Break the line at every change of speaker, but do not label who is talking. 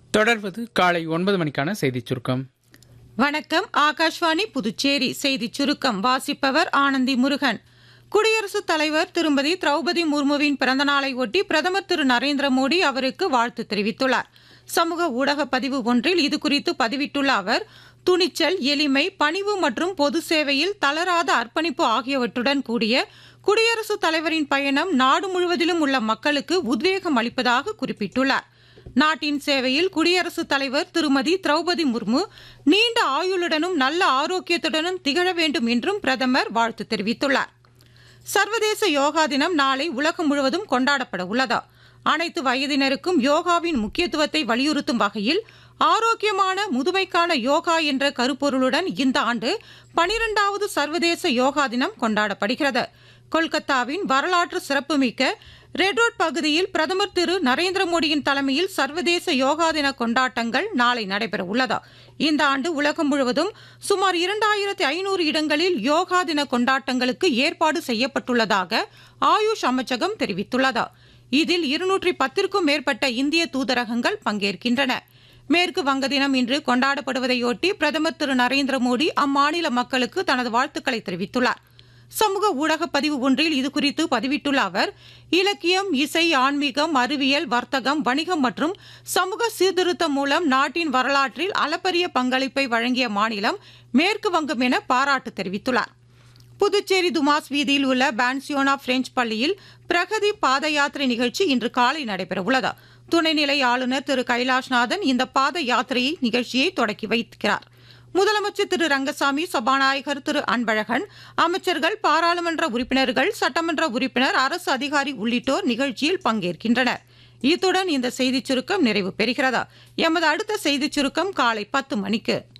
தொடர்வது காலை ஒன்பது மணிக்கான செய்திச் சுருக்கம்
வணக்கம் ஆகாஷ்வாணி புதுச்சேரி செய்திச் சுருக்கம் வாசிப்பவர் ஆனந்தி முருகன் குடியரசுத் தலைவர் திருமதி திரௌபதி முர்முவின் பிறந்தநாளை ஒட்டி பிரதமர் திரு நரேந்திர மோடி அவருக்கு வாழ்த்து தெரிவித்துள்ளார் சமூக ஊடக பதிவு ஒன்றில் இதுகுறித்து பதிவிட்டுள்ள அவர் துணிச்சல் எளிமை பணிவு மற்றும் பொது சேவையில் தளராத அர்ப்பணிப்பு ஆகியவற்றுடன் கூடிய குடியரசுத் தலைவரின் பயணம் நாடு முழுவதிலும் உள்ள மக்களுக்கு உத்வேகம் அளிப்பதாக குறிப்பிட்டுள்ளார் நாட்டின் சேவையில் குடியரசுத் தலைவர் திருமதி திரௌபதி முர்மு நீண்ட ஆயுளுடனும் நல்ல ஆரோக்கியத்துடனும் திகழ வேண்டும் என்றும் பிரதமர் வாழ்த்து தெரிவித்துள்ளார் சர்வதேச யோகா தினம் நாளை உலகம் முழுவதும் கொண்டாடப்பட உள்ளதா அனைத்து வயதினருக்கும் யோகாவின் முக்கியத்துவத்தை வலியுறுத்தும் வகையில் ஆரோக்கியமான முதுமைக்கான யோகா என்ற கருப்பொருளுடன் இந்த ஆண்டு பனிரெண்டாவது சர்வதேச யோகா தினம் கொண்டாடப்படுகிறது கொல்கத்தாவின் வரலாற்று சிறப்புமிக்க ரெட்ரோட் பகுதியில் பிரதமர் திரு நரேந்திர மோடியின் தலைமையில் சர்வதேச யோகா தின கொண்டாட்டங்கள் நாளை நடைபெற உள்ளதா இந்த ஆண்டு உலகம் முழுவதும் சுமார் இரண்டாயிரத்தி ஐநூறு இடங்களில் யோகா தின கொண்டாட்டங்களுக்கு ஏற்பாடு செய்யப்பட்டுள்ளதாக ஆயுஷ் அமைச்சகம் தெரிவித்துள்ளதா இதில் இருநூற்றி பத்திற்கும் மேற்பட்ட இந்திய தூதரகங்கள் பங்கேற்கின்றன மேற்கு வங்க தினம் இன்று கொண்டாடப்படுவதையொட்டி பிரதமர் திரு நரேந்திர மோடி அம்மாநில மக்களுக்கு தனது வாழ்த்துக்களை தெரிவித்துள்ளார் சமூக ஊடக பதிவு ஒன்றில் இதுகுறித்து பதிவிட்டுள்ள அவர் இலக்கியம் இசை ஆன்மீகம் அறிவியல் வர்த்தகம் வணிகம் மற்றும் சமூக சீர்திருத்தம் மூலம் நாட்டின் வரலாற்றில் அளப்பரிய பங்களிப்பை வழங்கிய மாநிலம் மேற்கு வங்கம் என பாராட்டு தெரிவித்துள்ளார் புதுச்சேரி துமாஸ் வீதியில் உள்ள பான்சியோனா பிரெஞ்சு பள்ளியில் பிரகதி பாத யாத்திரை நிகழ்ச்சி இன்று காலை நடைபெறவுள்ளது துணைநிலை ஆளுநர் திரு கைலாஷ்நாதன் இந்த பாத யாத்திரையை நிகழ்ச்சியை தொடக்கி வைக்கிறார் முதலமைச்சர் திரு ரங்கசாமி சபாநாயகர் திரு அன்பழகன் அமைச்சர்கள் பாராளுமன்ற உறுப்பினர்கள் சட்டமன்ற உறுப்பினர் அரசு அதிகாரி உள்ளிட்டோர் நிகழ்ச்சியில் பங்கேற்கின்றனர் இத்துடன் இந்த செய்திச் சுருக்கம் நிறைவு பெறுகிறதா எமது அடுத்த செய்திச் சுருக்கம் காலை பத்து மணிக்கு